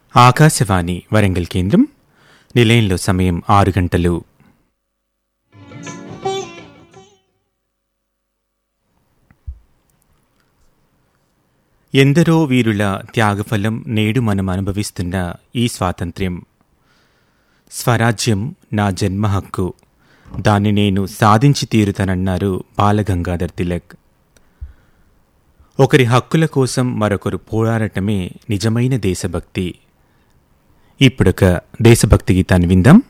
ఆకాశవాణి వరంగల్ కేంద్రం నిలయంలో సమయం ఆరు గంటలు ఎందరో వీరుల త్యాగఫలం నేడు మనం అనుభవిస్తున్న ఈ స్వాతంత్ర్యం స్వరాజ్యం నా జన్మ హక్కు దాన్ని నేను సాధించి తీరుతానన్నారు బాలగంగాధర్ తిలక్ ఒకరి హక్కుల కోసం మరొకరు పోరాడటమే నిజమైన దేశభక్తి ఇప్పుడొక దేశభక్తి గీతాన్ని విందాం